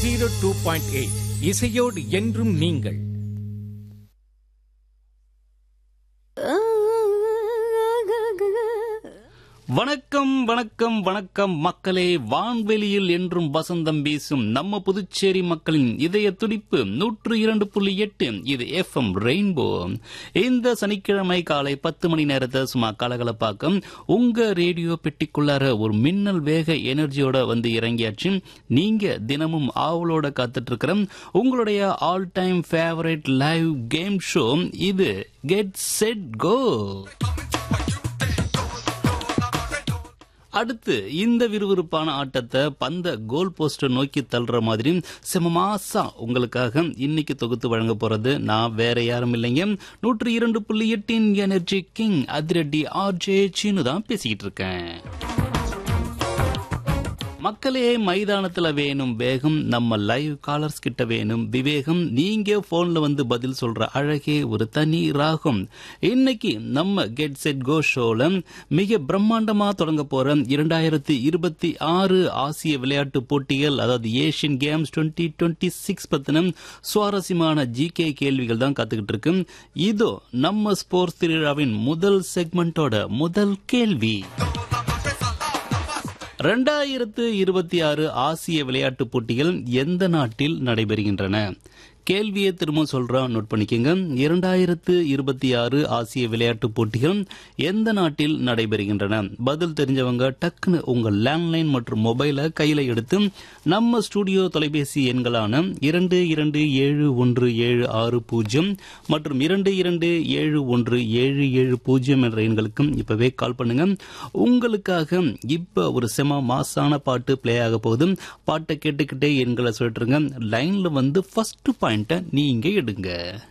zero two point eight இசையோடு என்றும் நீங்கள் வணக்கம் வணக்கம் வணக்கம் மக்களே வான்வெளியில் என்றும் வசந்தம் வீசும் நம்ம புதுச்சேரி மக்களின் இதய துடிப்பு நூற்று இரண்டு புள்ளி எட்டு இது எஃப்எம் ரெயின்போ இந்த சனிக்கிழமை காலை பத்து மணி நேரத்தை சும்மா கலகலப்பாக்கம் உங்க ரேடியோ பெட்டிக்குள்ளார ஒரு மின்னல் வேக எனர்ஜியோட வந்து இறங்கியாச்சு நீங்க தினமும் ஆவலோட காத்துட்டு இருக்கிற உங்களுடைய all time favourite live game show இது கெட் செட் கோ அடுத்து இந்த விறுவிறுப்பான ஆட்டத்தை பந்த கோல் போஸ்டர் நோக்கி தள்ளுற மாதிரி செம மாசா உங்களுக்காக இன்னைக்கு தொகுத்து வழங்க போறது நான் வேற யாரும் இல்லைங்க நூற்றி இரண்டு புள்ளி எட்டின் எனர்ஜி கிங் அதிரடி ஆர்ஜே சீனு தான் பேசிக்கிட்டு இருக்கேன் மக்களே மைதானத்துல வேணும் வேகம் நம்ம லைவ் காலர்ஸ் கிட்ட வேணும் விவேகம் நீங்க போன்ல வந்து பதில் சொல்ற அழகே ஒரு தனி ராகம் இன்னைக்கு நம்ம கெட் செட் கோ ஷோல மிக பிரம்மாண்டமா தொடங்க போற இரண்டாயிரத்தி இருபத்தி ஆறு ஆசிய விளையாட்டு போட்டிகள் அதாவது Asian games twenty twenty six பத்தின சுவாரஸ்யமான ஜிகே கேள்விகள் தான் காத்துக்கிட்டு இருக்கு இதோ நம்ம ஸ்போர்ட்ஸ் திருவிழாவின் முதல் செக்மெண்டோட முதல் கேள்வி ரெண்டாயிரத்து இருபத்தி ஆறு ஆசிய விளையாட்டுப் போட்டிகள் எந்த நாட்டில் நடைபெறுகின்றன கேள்வியை திரும்ப சொல்றோம் நோட் பண்ணிக்கோங்க இரண்டாயிரத்து இருபத்தி ஆறு ஆசிய விளையாட்டுப் போட்டிகள் எந்த நாட்டில் நடைபெறுகின்றன பதில் தெரிஞ்சவங்க டக்குன்னு உங்க லேண்ட்லைன் மற்றும் மொபைலை கையில எடுத்து நம்ம ஸ்டுடியோ தொலைபேசி எண்களான இரண்டு இரண்டு ஏழு ஒன்று ஏழு ஆறு பூஜ்ஜியம் மற்றும் இரண்டு இரண்டு ஏழு ஒன்று ஏழு ஏழு பூஜ்ஜியம் என்ற எண்களுக்கு இப்பவே கால் பண்ணுங்க உங்களுக்காக இப்ப ஒரு செம மாசான பாட்டு பிளே ஆக போகுது பாட்டை கேட்டுக்கிட்டே எண்களை சொல்லிட்டுருங்க லைன்ல வந்து ஃபர்ஸ்ட் பாயிண்ட்டை நீங்க எடுங்க